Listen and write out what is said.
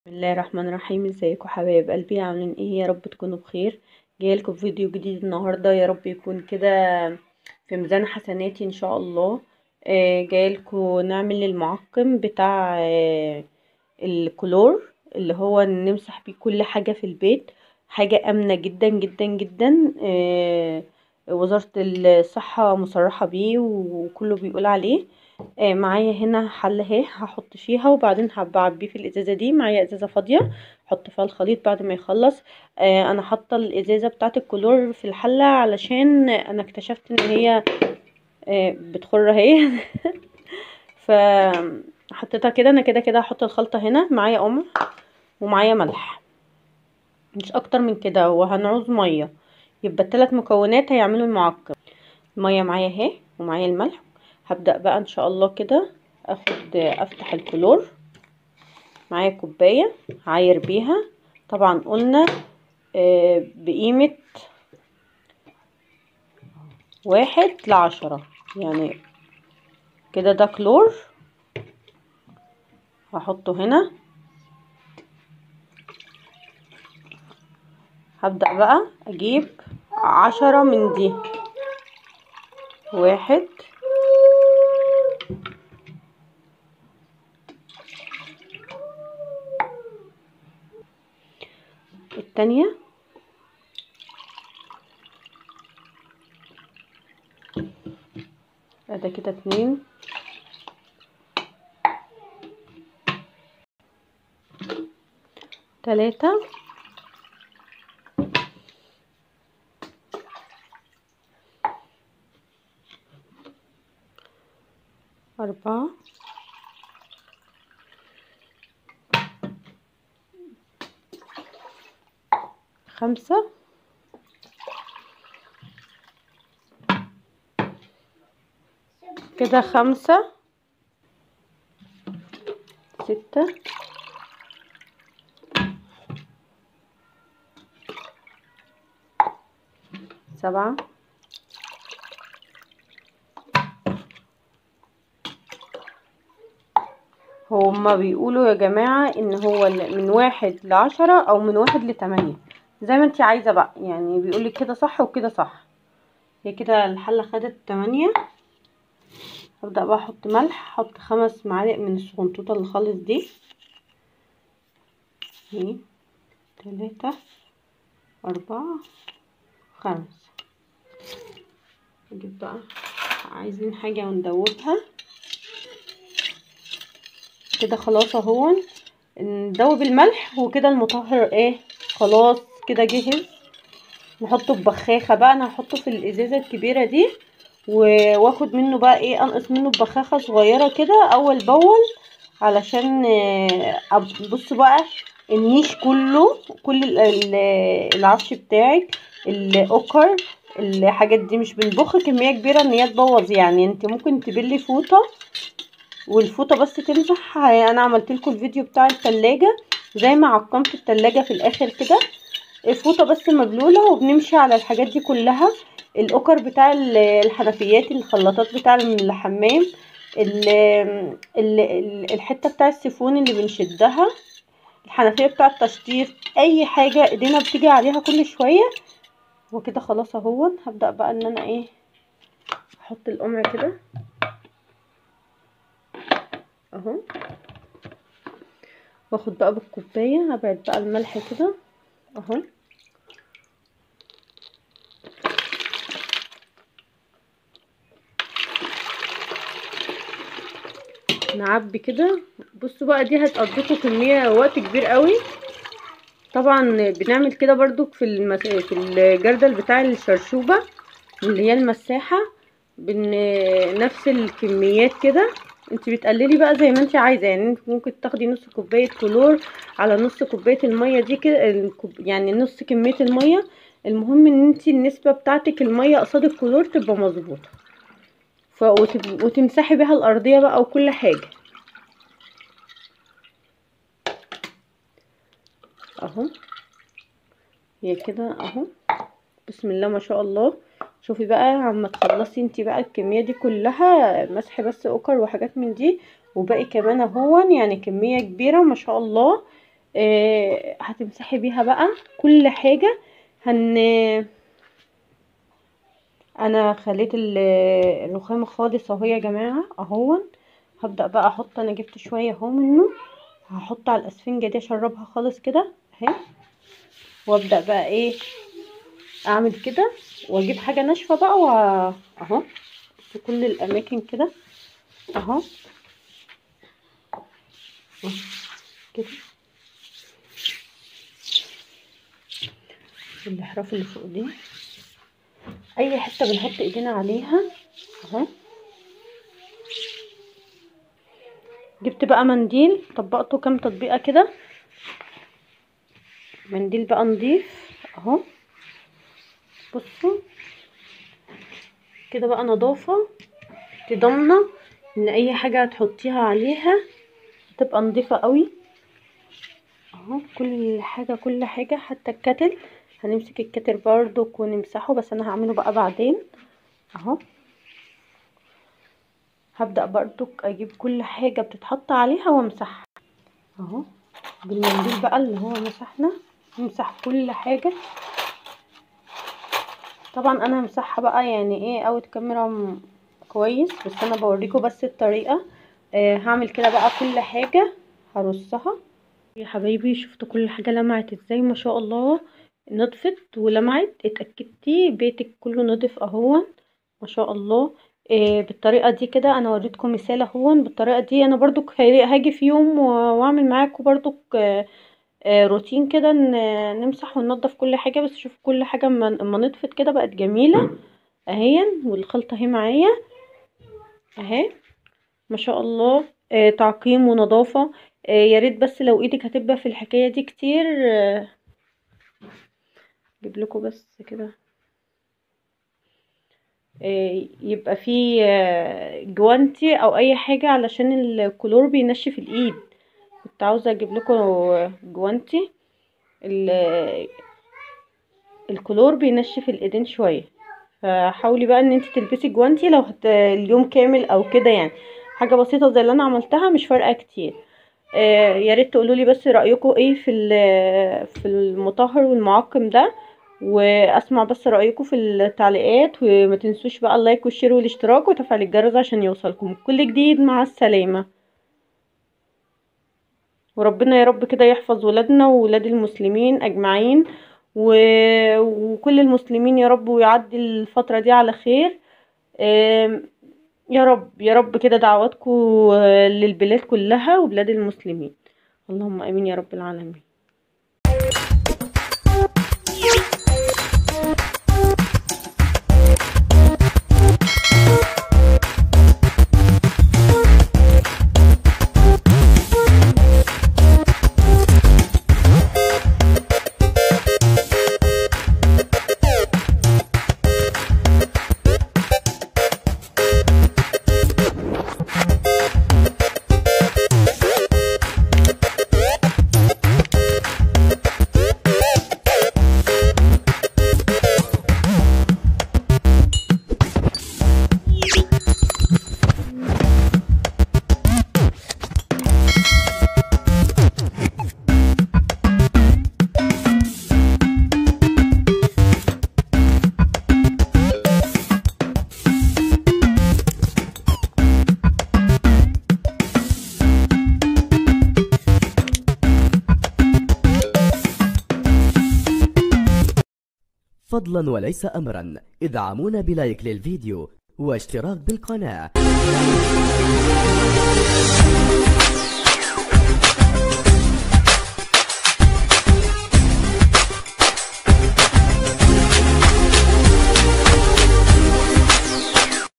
بسم الله الرحمن الرحيم ازيكم حبايب قلبي عاملين ايه يا رب تكونوا بخير جايلكم فيديو جديد النهارده يا رب يكون كده في ميزان حسناتي ان شاء الله آه جايلكم نعمل المعقم بتاع آه الكلور اللي هو نمسح بيه كل حاجه في البيت حاجه امنه جدا جدا جدا آه وزاره الصحه مصرحه بيه وكله بيقول عليه آه معايا هنا حله اهي هحط فيها وبعدين هبعبيه في الازازه دي معايا ازازه فاضيه احط فيها الخليط بعد ما يخلص آه انا حاطه الازازه بتاعه الكلور في الحله علشان انا اكتشفت ان هي آه بتخر اهي ف حطيتها كده انا كده كده هحط الخلطه هنا معايا قمع ومعايا ملح مش اكتر من كده وهنعوز ميه يبقى الثلاث مكونات هيعملوا المعقم الميه معايا اهي ومعايا الملح هبدأ بقى ان شاء الله كده اخد افتح الكلور معايا كوباية هعاير بيها طبعا قلنا آه بقيمة واحد لعشرة يعني كده ده كلور هحطه هنا هبدأ بقى اجيب عشرة من دي واحد التانية ده كده اتنين تلاتة أربعة خمسة كده خمسة ستة سبعة هما بيقولوا يا جماعة ان هو من واحد لعشرة او من واحد لتمانية زي ما انتي عايزة بقى يعني بيقولك كده صح وكده صح هي كده الحلة خدت تمانية هبدأ بقى احط ملح احط خمس معالق من الصغنطوطة اللي خالص دي اتنين تلاتة اربعة خمسة نجيب بقى عايزين حاجة وندوبها كده خلاص اهو ندوب الملح وكده المطهر ايه خلاص كده جهز نحطه في بخاخه بقى انا هحطه في الازازه الكبيره دي واخد منه بقى ايه انقص منه ببخاخه صغيره كده اول باول علشان بصوا بقى النيش كله كل العفش بتاعك الاوكر الحاجات دي مش بنبخ كميه كبيره ان هي تبوظ يعني انت ممكن تبلي فوطه والفوطه بس تمسح انا عملت لكم الفيديو بتاع التلاجة زي ما عقمت التلاجة في الاخر كده الفوطه بس مبلوله وبنمشي على الحاجات دي كلها الاوكر بتاع الحنفيات الخلاطات بتاع الحمام ال ال الحته بتاع السيفون اللي بنشدها الحنفيه بتاع التشطيف اي حاجه ايدينا بتيجي عليها كل شويه وكده خلاص اهو هبدا بقى ان انا ايه احط القمع كده اهو واخد بقى بالكوبايه هبعد بقى الملح كده اهو نعبي كده بصوا بقى دي هتقضيكوا كميه وقت كبير قوي طبعا بنعمل كده برضو في المس... في الجردل بتاع الشرشوبه اللي هي المساحه بن نفس الكميات كده انت بتقللي بقى زي ما انت عايزه يعني انت ممكن تاخدي نص كوبايه كلور على نص كوبايه الميه دي كده يعني نص كميه الميه المهم ان انت النسبه بتاعتك الميه قصاد الكلور تبقى مظبوطه ف وتمسحي بيها الارضيه بقى وكل حاجه اهو هي كده اهو بسم الله ما شاء الله شوفي بقى عما تخلصي انتي بقى الكمية دي كلها مسح بس اوكر وحاجات من دي وباقي كمان اهون يعني كمية كبيرة ما شاء الله آه هتمسحي بيها بقى كل حاجة هن انا خليت ال- الرخامة خالص اهو يا جماعة اهون هبدأ بقى احط انا جبت شوية اهو منه هحط على الاسفنجة دي اشربها خالص كده اهي وابدأ بقى ايه اعمل كده واجيب حاجة ناشفة بقى و... اهو في كل الاماكن كده اهو كده الاحراف اللي فوق دي اي حته بنحط ايدينا عليها اهو جبت بقى منديل طبقته كام تطبيقه كده منديل بقى نضيف اهو بصوا كده بقى نظافه تضمنه ان اي حاجه هتحطيها عليها تبقى نظيفه قوي اهو كل حاجه كل حاجه حتى الكتل هنمسك الكتل برضو ونمسحه بس انا هعمله بقى بعدين اهو هبدأ برضو اجيب كل حاجة بتتحط عليها وامسحها اهو بالمنديل بقى اللي هو مسحنا نمسح كل حاجة طبعا انا همسحها بقى يعني ايه اوت كاميرا م- كويس بس انا بوريكم بس الطريقة آه هعمل كده بقى كل حاجة هرصها يا حبايبي شفتوا كل حاجة لمعت ازاي ما شاء الله نطفت ولمعت اتأكدتي بيتك كله نضف اهون ما شاء الله إيه بالطريقة دي كده انا وريتكم مثال اهون بالطريقة دي انا برضو هاجي في يوم و- واعمل معاكم برضو روتين كده ن- نمسح وننضف كل حاجة بس شوف كل حاجة اما اما نطفت كده بقت جميلة اهي والخلطة اهي معايا اهي ما شاء الله آه تعقيم ونظافة آه يا ريت بس لو ايدك هتبقى في الحكاية دي كتير آه اجيب لكم بس كده آه يبقى في آه جوانتي او اي حاجة علشان الكلور بينشف الايد كنت عاوزة اجيب لكم جوانتي ال- الكلور بينشف الايدين شوية فحاولي بقى ان انت تلبسي جوانتي لو هت... اليوم كامل او كده يعني حاجة بسيطة زي اللي انا عملتها مش فارقة كتير آه يا ريت تقولوا لي بس رأيكم ايه في ال- في المطهر والمعقم ده واسمع بس رأيكم في التعليقات وما تنسوش بقى اللايك والشير والاشتراك وتفعيل الجرس عشان يوصلكم كل جديد مع السلامة وربنا يا رب كده يحفظ ولادنا وولاد المسلمين اجمعين و... وكل المسلمين يا رب ويعدي الفترة دي على خير آم، يا رب يا رب كده دعواتكم للبلاد كلها وبلاد المسلمين اللهم امين يا رب العالمين فضلا وليس أمرا ادعمونا بلايك للفيديو واشتراك بالقناة